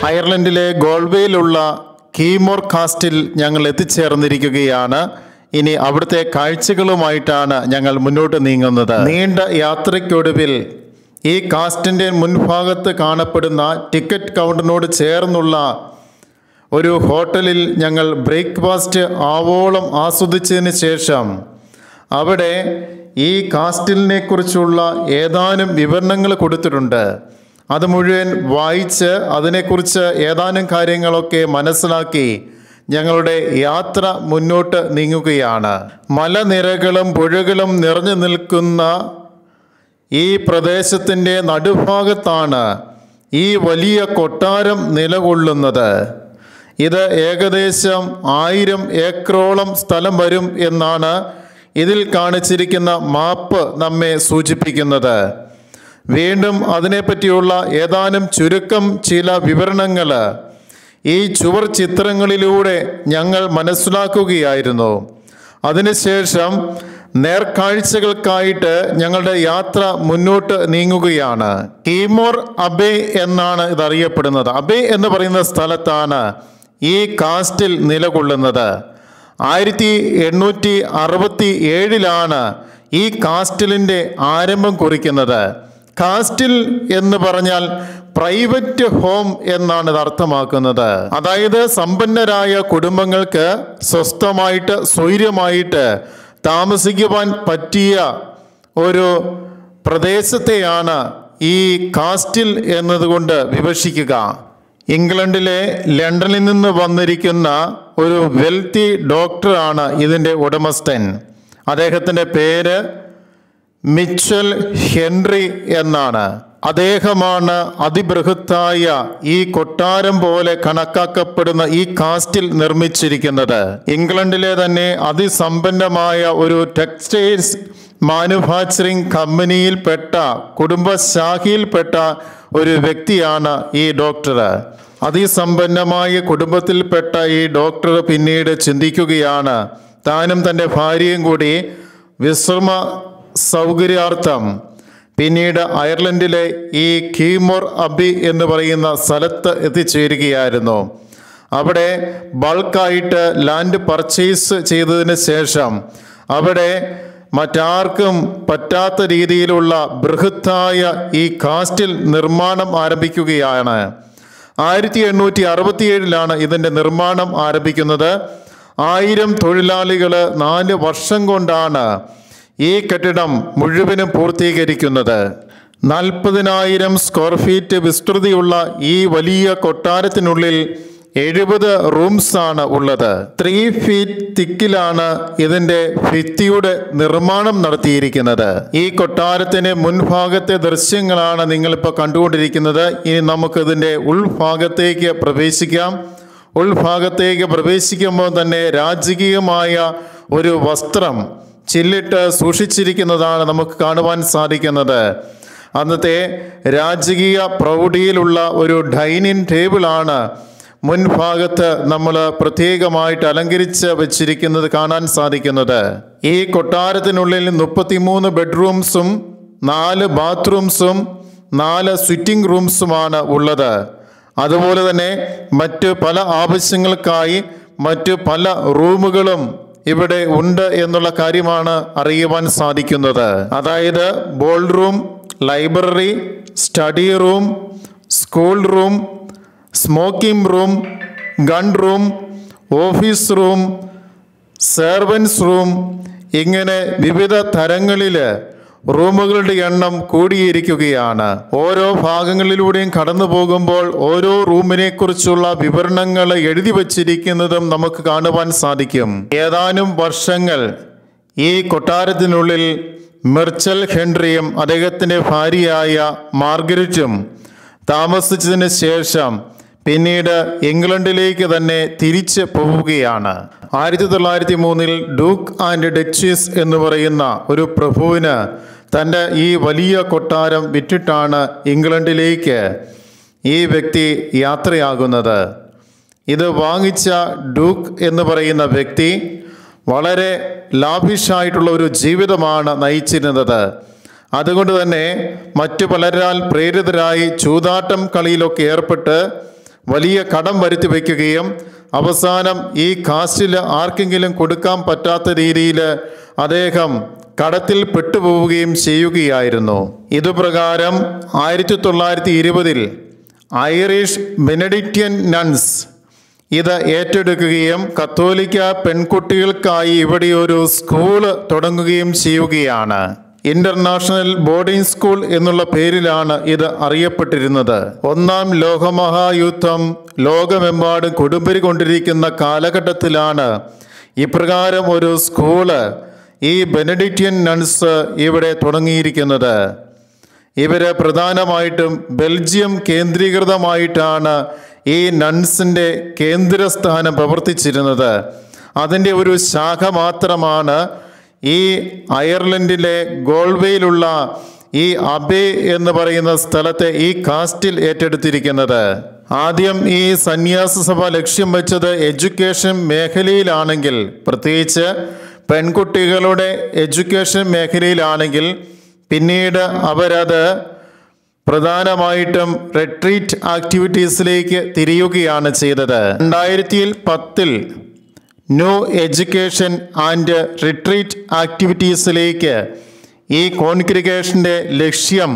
അയർലൻഡിലെ ഗോൾവേയിലുള്ള കീമോർ കാസ്റ്റിൽ ഞങ്ങൾ എത്തിച്ചേർന്നിരിക്കുകയാണ് ഇനി അവിടുത്തെ കാഴ്ചകളുമായിട്ടാണ് ഞങ്ങൾ മുന്നോട്ട് നീങ്ങുന്നത് നീണ്ട യാത്രയ്ക്കൊടുവിൽ ഈ കാസ്റ്റിൻ്റെ മുൻഭാഗത്ത് കാണപ്പെടുന്ന ടിക്കറ്റ് കൗണ്ടറിനോട് ചേർന്നുള്ള ഒരു ഹോട്ടലിൽ ഞങ്ങൾ ബ്രേക്ക്ഫാസ്റ്റ് ആവോളം ആസ്വദിച്ചതിന് ശേഷം അവിടെ ഈ കാസ്റ്റിലിനെ കുറിച്ചുള്ള ഏതാനും വിവരണങ്ങൾ കൊടുത്തിട്ടുണ്ട് അത് മുഴുവൻ വായിച്ച് അതിനെക്കുറിച്ച് ഏതാനും കാര്യങ്ങളൊക്കെ മനസ്സിലാക്കി ഞങ്ങളുടെ യാത്ര മുന്നോട്ട് നീങ്ങുകയാണ് മലനിരകളും പുഴകളും നിറഞ്ഞു നിൽക്കുന്ന ഈ പ്രദേശത്തിൻ്റെ നടുഭാഗത്താണ് ഈ വലിയ കൊട്ടാരം നിലകൊള്ളുന്നത് ഇത് ഏകദേശം ആയിരം ഏക്കറോളം സ്ഥലം വരും എന്നാണ് ഇതിൽ കാണിച്ചിരിക്കുന്ന മാപ്പ് നമ്മെ സൂചിപ്പിക്കുന്നത് വീണ്ടും അതിനെപ്പറ്റിയുള്ള ഏതാനും ചുരുക്കം ചില വിവരണങ്ങൾ ഈ ചുവർ ചിത്രങ്ങളിലൂടെ ഞങ്ങൾ മനസ്സിലാക്കുകയായിരുന്നു അതിനുശേഷം നേർക്കാഴ്ചകൾക്കായിട്ട് ഞങ്ങളുടെ യാത്ര മുന്നോട്ട് നീങ്ങുകയാണ് കീമോർ അബേ എന്നാണ് ഇത് അറിയപ്പെടുന്നത് അബേ എന്ന് പറയുന്ന സ്ഥലത്താണ് ഈ കാസ്റ്റിൽ നിലകൊള്ളുന്നത് ആയിരത്തി എണ്ണൂറ്റി അറുപത്തി ഏഴിലാണ് ഈ കാസ്റ്റിലിൻ്റെ ആരംഭം കുറിക്കുന്നത് കാസ്റ്റിൽ എന്ന് പറഞ്ഞാൽ പ്രൈവറ്റ് ഹോം എന്നാണ് ഇത് അർത്ഥമാക്കുന്നത് അതായത് സമ്പന്നരായ കുടുംബങ്ങൾക്ക് സ്വസ്ഥമായിട്ട് സ്വൈര്യമായിട്ട് താമസിക്കുവാൻ പറ്റിയ ഒരു പ്രദേശത്തെയാണ് ഈ കാസ്റ്റിൽ എന്നതുകൊണ്ട് വിവക്ഷിക്കുക ഇംഗ്ലണ്ടിലെ ലണ്ടനിൽ നിന്ന് വന്നിരിക്കുന്ന ഒരു വെൽത്തി ഡോക്ടറാണ് ഇതിൻ്റെ ഉടമസ്ഥൻ അദ്ദേഹത്തിൻ്റെ പേര് മിച്ചൽ ഹെൻറി എന്നാണ് അദ്ദേഹമാണ് അതിബൃഹത്തായ ഈ കൊട്ടാരം പോലെ കണക്കാക്കപ്പെടുന്ന ഈ കാസ്റ്റിൽ നിർമ്മിച്ചിരിക്കുന്നത് ഇംഗ്ലണ്ടിലെ തന്നെ അതിസമ്പന്നമായ ഒരു ടെക്സ്റ്റൈൽസ് മാനുഫാക്ചറിംഗ് കമ്പനിയിൽപ്പെട്ട കുടുംബശാഖയിൽപ്പെട്ട ഒരു വ്യക്തിയാണ് ഈ ഡോക്ടർ അതിസമ്പന്നമായ കുടുംബത്തിൽപ്പെട്ട ഈ ഡോക്ടർ പിന്നീട് ചിന്തിക്കുകയാണ് താനും തൻ്റെ ഭാര്യയും കൂടി വിശ്രമ സൗകര്യാർത്ഥം പിന്നീട് അയർലൻഡിലെ ഈ കീമോർ അബി എന്ന് പറയുന്ന സ്ഥലത്ത് എത്തിച്ചേരുകയായിരുന്നു അവിടെ ബൾക്കായിട്ട് ലാൻഡ് പർച്ചേസ് ചെയ്തതിന് ശേഷം അവിടെ മറ്റാർക്കും പറ്റാത്ത രീതിയിലുള്ള ബൃഹത്തായ ഈ കാസ്റ്റിൽ നിർമ്മാണം ആരംഭിക്കുകയാണ് ആയിരത്തി എണ്ണൂറ്റി അറുപത്തിയേഴിലാണ് ഇതിൻ്റെ നിർമ്മാണം ആരംഭിക്കുന്നത് ആയിരം തൊഴിലാളികൾ നാല് വർഷം കൊണ്ടാണ് ഈ കെട്ടിടം മുഴുവനും പൂർത്തീകരിക്കുന്നത് നാൽപ്പതിനായിരം സ്ക്വയർ ഫീറ്റ് വിസ്തൃതിയുള്ള ഈ വലിയ കൊട്ടാരത്തിനുള്ളിൽ എഴുപത് റൂംസ് ആണ് ഉള്ളത് ത്രീ ഫീറ്റ് തിക്കിലാണ് ഇതിൻ്റെ ഭിത്തിയുടെ നിർമ്മാണം നടത്തിയിരിക്കുന്നത് ഈ കൊട്ടാരത്തിന്റെ മുൻഭാഗത്തെ ദൃശ്യങ്ങളാണ് നിങ്ങളിപ്പോൾ കണ്ടുകൊണ്ടിരിക്കുന്നത് ഇനി നമുക്കിതിൻ്റെ ഉൾഭാഗത്തേക്ക് പ്രവേശിക്കാം ഉൾഭാഗത്തേക്ക് പ്രവേശിക്കുമ്പോൾ തന്നെ രാജകീയമായ ഒരു വസ്ത്രം ചില്ലിട്ട് സൂക്ഷിച്ചിരിക്കുന്നതാണ് നമുക്ക് കാണുവാൻ സാധിക്കുന്നത് അന്നത്തെ രാജകീയ പ്രൗഢിയിലുള്ള ഒരു ഡൈനിങ് ടേബിളാണ് മുൻഭാഗത്ത് നമ്മൾ പ്രത്യേകമായിട്ട് അലങ്കരിച്ച് വെച്ചിരിക്കുന്നത് കാണാൻ സാധിക്കുന്നത് ഈ കൊട്ടാരത്തിനുള്ളിൽ മുപ്പത്തിമൂന്ന് ബെഡ്റൂംസും നാല് ബാത്റൂംസും നാല് സിറ്റിംഗ് റൂംസുമാണ് ഉള്ളത് അതുപോലെ തന്നെ മറ്റ് പല ആവശ്യങ്ങൾക്കായി മറ്റ് പല റൂമുകളും ഇവിടെ ഉണ്ട് എന്നുള്ള കാര്യമാണ് അറിയുവാൻ സാധിക്കുന്നത് അതായത് ball room library study room school room smoking room gun room office room servants room ഇങ്ങനെ വിവിധ തരങ്ങളിൽ റൂമുകളുടെ എണ്ണം കൂടിയിരിക്കുകയാണ് ഓരോ ഭാഗങ്ങളിലൂടെയും കടന്നു പോകുമ്പോൾ ഓരോ റൂമിനെ കുറിച്ചുള്ള വിവരണങ്ങൾ എഴുതി വച്ചിരിക്കുന്നതും നമുക്ക് കാണുവാൻ സാധിക്കും ഏതാനും വർഷങ്ങൾ ഈ കൊട്ടാരത്തിനുള്ളിൽ മിർച്ചൽ ഹെൻറിയും അദ്ദേഹത്തിൻ്റെ ഭാര്യയായ മാർഗരറ്റും താമസിച്ചതിന് ശേഷം പിന്നീട് ഇംഗ്ലണ്ടിലേക്ക് തന്നെ തിരിച്ച് പോവുകയാണ് ആയിരത്തി തൊള്ളായിരത്തി മൂന്നിൽ ഡൂക്ക് ആൻഡ് ഡച്ചീസ് എന്ന് പറയുന്ന ഒരു പ്രഭുവിന് തൻ്റെ ഈ വലിയ കൊട്ടാരം വിറ്റിട്ടാണ് ഇംഗ്ലണ്ടിലേക്ക് ഈ വ്യക്തി യാത്രയാകുന്നത് ഇത് വാങ്ങിച്ച ഡൂക്ക് എന്ന് പറയുന്ന വ്യക്തി വളരെ ലാഭിഷായിട്ടുള്ള ഒരു ജീവിതമാണ് നയിച്ചിരുന്നത് അതുകൊണ്ട് തന്നെ മറ്റു പലരാൽ പ്രേരിതരായി ചൂതാട്ടം കളിയിലൊക്കെ ഏർപ്പെട്ട് വലിയ കടം വരുത്തി വയ്ക്കുകയും അവസാനം ഈ കാസ്റ്റിൽ ആർക്കെങ്കിലും കൊടുക്കാൻ പറ്റാത്ത രീതിയിൽ അദ്ദേഹം കടത്തിൽ പെട്ടുപോവുകയും ചെയ്യുകയായിരുന്നു ഇതുപ്രകാരം ആയിരത്തി തൊള്ളായിരത്തി ഇരുപതിൽ ഐറിഷ് ബെനഡിക്റ്റിയൻ നൺസ് ഇത് ഏറ്റെടുക്കുകയും കത്തോലിക്ക പെൺകുട്ടികൾക്കായി ഇവിടെ ഒരു സ്കൂള് തുടങ്ങുകയും ചെയ്യുകയാണ് ഇന്റർനാഷണൽ ബോർഡിംഗ് സ്കൂൾ എന്നുള്ള പേരിലാണ് ഇത് അറിയപ്പെട്ടിരുന്നത് ഒന്നാം ലോകമഹായുദ്ധം ലോകമെമ്പാടും കൊടുമ്പിരി കൊണ്ടിരിക്കുന്ന കാലഘട്ടത്തിലാണ് ഇപ്രകാരം ഒരു സ്കൂള് ഈ ബെനഡിക്റ്റിയൻ നൺസ് ഇവിടെ തുടങ്ങിയിരിക്കുന്നത് ഇവര് പ്രധാനമായിട്ടും ബെൽജിയം കേന്ദ്രീകൃതമായിട്ടാണ് ഈ നൺസിൻ്റെ കേന്ദ്രസ്ഥാനം പ്രവർത്തിച്ചിരുന്നത് അതിൻ്റെ ഒരു ശാഖ മാത്രമാണ് ഈ അയർലൻഡിലെ ഗോൾവേയിലുള്ള ഈ അബേ എന്ന് പറയുന്ന സ്ഥലത്തെ ഈ കാസ്റ്റിൽ ഏറ്റെടുത്തിരിക്കുന്നത് ആദ്യം ഈ സന്യാസ സഭ ലക്ഷ്യം വെച്ചത് എഡ്യൂക്കേഷൻ മേഖലയിലാണെങ്കിൽ പ്രത്യേകിച്ച് പെൺകുട്ടികളുടെ എഡ്യൂക്കേഷൻ മേഖലയിലാണെങ്കിൽ പിന്നീട് അവരത് പ്രധാനമായിട്ടും റിട്രീറ്റ് ആക്ടിവിറ്റീസിലേക്ക് തിരിയുകയാണ് ചെയ്തത് രണ്ടായിരത്തി പത്തിൽ ന്യൂ എഡ്യൂക്കേഷൻ ആൻഡ് റിട്രീറ്റ് ആക്ടിവിറ്റീസിലേക്ക് ഈ കോൺഗ്രിഗേഷൻ്റെ ലക്ഷ്യം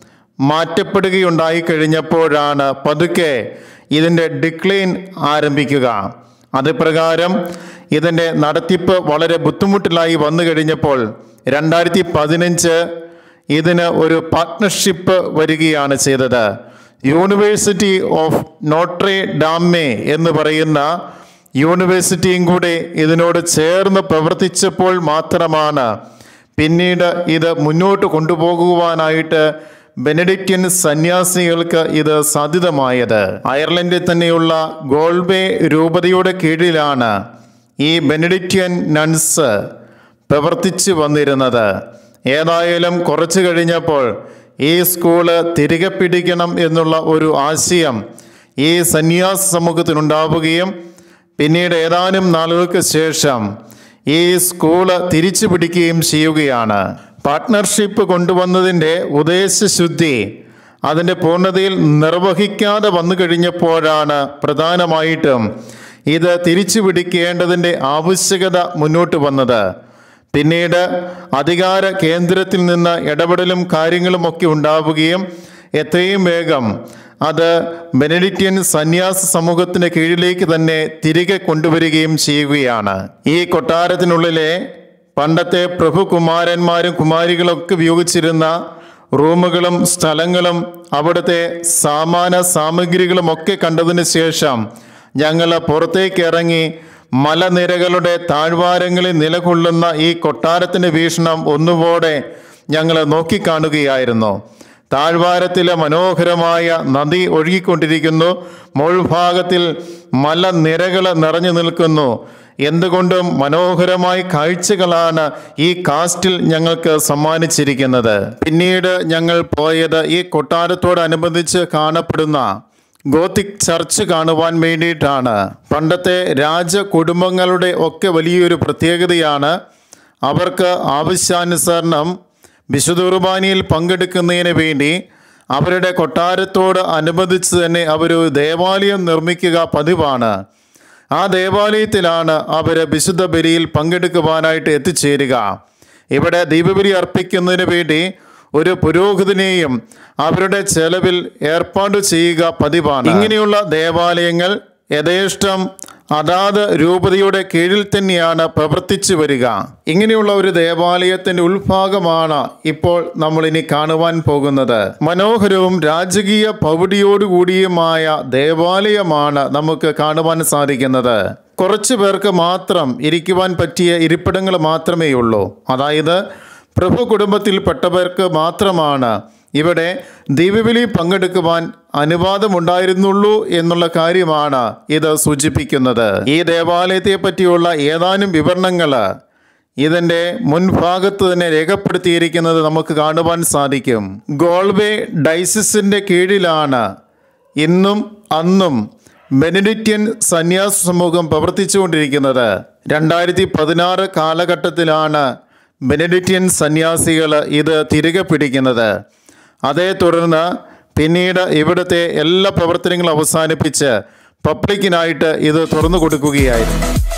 മാറ്റപ്പെടുകയുണ്ടായി കഴിഞ്ഞപ്പോഴാണ് പതുക്കെ ഇതിൻ്റെ ഡിക്ലൈൻ ആരംഭിക്കുക അത് പ്രകാരം ഇതിൻ്റെ നടത്തിപ്പ് വളരെ ബുദ്ധിമുട്ടിലായി വന്നു കഴിഞ്ഞപ്പോൾ രണ്ടായിരത്തി പതിനഞ്ച് ഇതിന് ഒരു പാർട്ട്ണർഷിപ്പ് വരികയാണ് ചെയ്തത് യൂണിവേഴ്സിറ്റി ഓഫ് നോട്രേ ഡാമേ എന്ന് പറയുന്ന യൂണിവേഴ്സിറ്റിയും കൂടെ ഇതിനോട് ചേർന്ന് പ്രവർത്തിച്ചപ്പോൾ മാത്രമാണ് പിന്നീട് ഇത് മുന്നോട്ട് കൊണ്ടുപോകുവാനായിട്ട് ബെനഡിക്റ്റിയൻ സന്യാസികൾക്ക് ഇത് സാധ്യതമായത് അയർലൻഡിൽ തന്നെയുള്ള ഗോൾബേ രൂപതയുടെ കീഴിലാണ് ഈ ബെനഡിക്റ്റിയൻ നൺസ് പ്രവർത്തിച്ചു വന്നിരുന്നത് ഏതായാലും കുറച്ചു കഴിഞ്ഞപ്പോൾ ഈ സ്കൂള് തിരികെ പിടിക്കണം എന്നുള്ള ഒരു ആശയം ഈ സന്യാസ സമൂഹത്തിനുണ്ടാവുകയും പിന്നീട് ഏതാനും നാളുകൾക്ക് ശേഷം ഈ സ്കൂള് തിരിച്ചു പിടിക്കുകയും ചെയ്യുകയാണ് പാർട്ട്ണർഷിപ്പ് കൊണ്ടുവന്നതിൻ്റെ ഉദ്ദേശശുദ്ധി അതിൻ്റെ പൂർണ്ണതയിൽ നിർവഹിക്കാതെ വന്നു കഴിഞ്ഞപ്പോഴാണ് പ്രധാനമായിട്ടും ഇത് തിരിച്ചു പിടിക്കേണ്ടതിൻ്റെ ആവശ്യകത മുന്നോട്ട് വന്നത് പിന്നീട് അധികാര കേന്ദ്രത്തിൽ നിന്ന് ഇടപെടലും കാര്യങ്ങളും ഒക്കെ ഉണ്ടാവുകയും എത്രയും വേഗം അത് ബെനഡിക്റ്റിയൻ സന്യാസ സമൂഹത്തിന്റെ കീഴിലേക്ക് തന്നെ തിരികെ കൊണ്ടുവരികയും ചെയ്യുകയാണ് ഈ കൊട്ടാരത്തിനുള്ളിലെ പണ്ടത്തെ പ്രഭുകുമാരന്മാരും കുമാരികളൊക്കെ ഉപയോഗിച്ചിരുന്ന റൂമുകളും സ്ഥലങ്ങളും അവിടുത്തെ സാമാന സാമഗ്രികളും ഒക്കെ കണ്ടതിന് ശേഷം ഞങ്ങൾ പുറത്തേക്ക് ഇറങ്ങി മലനിരകളുടെ താഴ്വാരങ്ങളിൽ നിലകൊള്ളുന്ന ഈ കൊട്ടാരത്തിന്റെ വീക്ഷണം ഒന്നുപോലെ ഞങ്ങൾ നോക്കിക്കാണുകയായിരുന്നു താഴ്വാരത്തിലെ മനോഹരമായ നദി ഒഴുകിക്കൊണ്ടിരിക്കുന്നു മുൾഭാഗത്തിൽ മലനിരകൾ നിറഞ്ഞു നിൽക്കുന്നു എന്തുകൊണ്ടും മനോഹരമായ കാഴ്ചകളാണ് ഈ കാസ്റ്റിൽ ഞങ്ങൾക്ക് സമ്മാനിച്ചിരിക്കുന്നത് പിന്നീട് ഞങ്ങൾ പോയത് ഈ കൊട്ടാരത്തോടനുബന്ധിച്ച് കാണപ്പെടുന്ന ഗോത്തിക് ചർച്ച് കാണുവാൻ വേണ്ടിയിട്ടാണ് പണ്ടത്തെ രാജകുടുംബങ്ങളുടെ ഒക്കെ വലിയൊരു പ്രത്യേകതയാണ് അവർക്ക് ആവശ്യാനുസരണം വിശുദ്ധ കുർബാനയിൽ പങ്കെടുക്കുന്നതിന് വേണ്ടി അവരുടെ കൊട്ടാരത്തോട് അനുബന്ധിച്ച് തന്നെ അവർ ദേവാലയം നിർമ്മിക്കുക പതിവാണ് ആ ദേവാലയത്തിലാണ് അവർ വിശുദ്ധ ബലിയിൽ പങ്കെടുക്കുവാനായിട്ട് എത്തിച്ചേരുക ഇവിടെ ദീപബലി അർപ്പിക്കുന്നതിന് വേണ്ടി ഒരു പുരോഹിതനെയും അവരുടെ ചെലവിൽ ഏർപ്പാട് ചെയ്യുക പതിവാണ് ഇങ്ങനെയുള്ള ദേവാലയങ്ങൾ യഥേഷ്ടം അതാത് രൂപതയുടെ കീഴിൽ തന്നെയാണ് പ്രവർത്തിച്ചു വരിക ഇങ്ങനെയുള്ള ഒരു ദേവാലയത്തിന്റെ ഉൾഭാഗമാണ് ഇപ്പോൾ നമ്മൾ ഇനി കാണുവാൻ പോകുന്നത് മനോഹരവും രാജകീയ പൗടിയോടുകൂടിയുമായ ദേവാലയമാണ് നമുക്ക് കാണുവാൻ സാധിക്കുന്നത് കുറച്ചു പേർക്ക് മാത്രം ഇരിക്കുവാൻ പറ്റിയ ഇരിപ്പിടങ്ങൾ മാത്രമേ ഉള്ളൂ അതായത് പ്രഭു കുടുംബത്തിൽപ്പെട്ടവർക്ക് മാത്രമാണ് ഇവിടെ ദീപബലി പങ്കെടുക്കുവാൻ അനുവാദമുണ്ടായിരുന്നുള്ളൂ എന്നുള്ള കാര്യമാണ് ഇത് സൂചിപ്പിക്കുന്നത് ഈ ദേവാലയത്തെ പറ്റിയുള്ള ഏതാനും വിവരണങ്ങൾ ഇതിൻ്റെ മുൻഭാഗത്ത് തന്നെ രേഖപ്പെടുത്തിയിരിക്കുന്നത് നമുക്ക് കാണുവാൻ സാധിക്കും ഗോൾവേ ഡൈസിസിൻ്റെ കീഴിലാണ് ഇന്നും അന്നും ബെനഡിക്റ്റിയൻ സന്യാസ സമൂഹം പ്രവർത്തിച്ചുകൊണ്ടിരിക്കുന്നത് രണ്ടായിരത്തി പതിനാറ് കാലഘട്ടത്തിലാണ് ബെനഡിക്റ്റിയൻ സന്യാസികൾ ഇത് തിരികെ പിടിക്കുന്നത് അതേ തുടർന്ന് പിന്നീട് ഇവിടുത്തെ എല്ലാ പ്രവർത്തനങ്ങളും അവസാനിപ്പിച്ച് പബ്ലിക്കിനായിട്ട് ഇത് തുറന്നു കൊടുക്കുകയായിരുന്നു